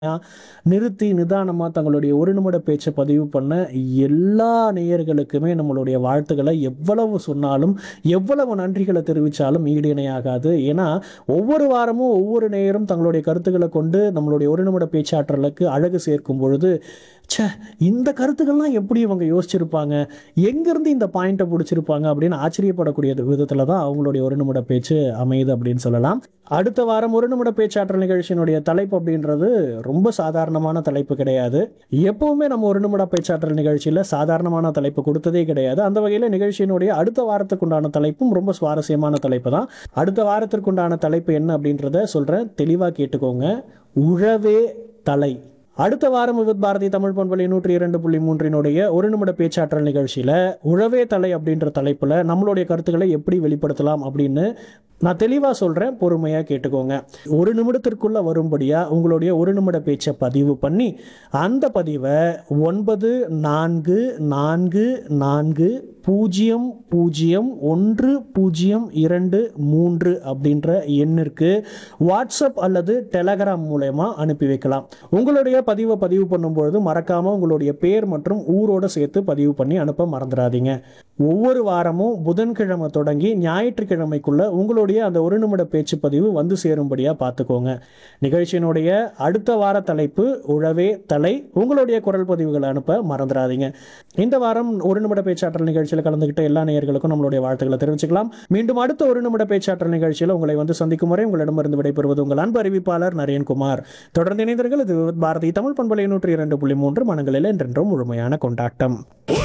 நிறுத்தி நிதானமாக தங்களுடைய ஒரு நிமிட பேச்சை பதிவு பண்ண எல்லா நேயர்களுக்குமே நம்மளுடைய வாழ்த்துக்களை எவ்வளவு சொன்னாலும் எவ்வளவு நன்றிகளை தெரிவித்தாலும் ஈடு இணையாகாது ஏன்னா ஒவ்வொரு வாரமும் ஒவ்வொரு நேயரும் தங்களுடைய கருத்துக்களை கொண்டு நம்மளுடைய ஒரு நிமிட பேச்சாற்றலுக்கு அழகு சேர்க்கும் பொழுது ச்சே இந்த கருத்துக்கள்லாம் எப்படி இவங்க யோசிச்சிருப்பாங்க எங்கேருந்து இந்த பாயிண்ட்டை பிடிச்சிருப்பாங்க அப்படின்னு ஆச்சரியப்படக்கூடிய விதத்தில் தான் அவங்களுடைய ஒரு நிமிட பேச்சு அமையுது அப்படின்னு சொல்லலாம் அடுத்த வாரம் ஒரு நிமிட பேச்சாற்றல் நிகழ்ச்சியினுடைய தலைப்பு அப்படின்றது ரொம்ப சாதாரணமான தலைப்பு கிடையாது எப்பவுமே நம்ம ஒரு நிமிட பேச்சாற்றல் நிகழ்ச்சியில் சாதாரணமான தலைப்பு கொடுத்ததே கிடையாது அந்த வகையில் நிகழ்ச்சியினுடைய அடுத்த வாரத்துக்கு உண்டான தலைப்பும் ரொம்ப சுவாரஸ்யமான தலைப்பு தான் அடுத்த வாரத்திற்கு உண்டான தலைப்பு என்ன அப்படின்றத சொல்கிறேன் தெளிவாக கேட்டுக்கோங்க உழவே தலை அடுத்த வாரம் வித் பாரதி தமிழ் பண்பலை நூற்றி இரண்டு புள்ளி மூன்றினுடைய ஒரு நிமிட பேச்சாற்றல் நிகழ்ச்சியில் உழவே தலை அப்படின்ற தலைப்பில் நம்மளுடைய கருத்துக்களை எப்படி வெளிப்படுத்தலாம் அப்படின்னு நான் தெளிவாக சொல்கிறேன் பொறுமையாக கேட்டுக்கோங்க ஒரு நிமிடத்திற்குள்ளே வரும்படியாக உங்களுடைய ஒரு நிமிட பேச்சை பதிவு பண்ணி அந்த பதிவை ஒன்பது நான்கு நான்கு நான்கு பூஜ்ஜியம் பூஜ்ஜியம் ஒன்று பூஜ்ஜியம் இரண்டு மூன்று அப்படின்ற எண்ணிற்கு வாட்ஸ்அப் அல்லது டெலகிராம் மூலயமா அனுப்பி வைக்கலாம் உங்களுடைய பதிவை பதிவு பண்ணும்பொழுது மறக்காமல் உங்களுடைய பேர் மற்றும் ஊரோட சேர்த்து பதிவு பண்ணி அனுப்ப மறந்துடாதீங்க ஒவ்வொரு வாரமும் புதன்கிழமை தொடங்கி ஞாயிற்றுக்கிழமைக்குள்ள உங்களுடைய அந்த ஒரு நிமிட பேச்சு பதிவு வந்து சேரும்படியாக பார்த்துக்கோங்க நிகழ்ச்சியினுடைய அடுத்த வார தலைப்பு உழவே தலை உங்களுடைய குரல் பதிவுகளை அனுப்ப மறந்துடாதீங்க இந்த வாரம் ஒரு நிமிட பேச்சாற்றல் நிகழ்ச்சியில் கலந்துக்கிட்ட எல்லா நேயர்களுக்கும் நம்மளுடைய வாழ்த்துக்களை தெரிவிச்சுக்கலாம் மீண்டும் அடுத்த ஒரு நிமிட பேச்சாற்றல் நிகழ்ச்சியில் உங்களை வந்து சந்திக்கும் வரை உங்களிடமிருந்து விடைபெறுவது உங்கள் அன்பு அறிவிப்பாளர் நரேன்குமார் தொடர்ந்து இணைந்தீர்கள் இது பாரதி தமிழ் பண்பலை நூற்றி இரண்டு புள்ளி மூன்று மனங்களில் என்றென்றும் முழுமையான கொண்டாட்டம்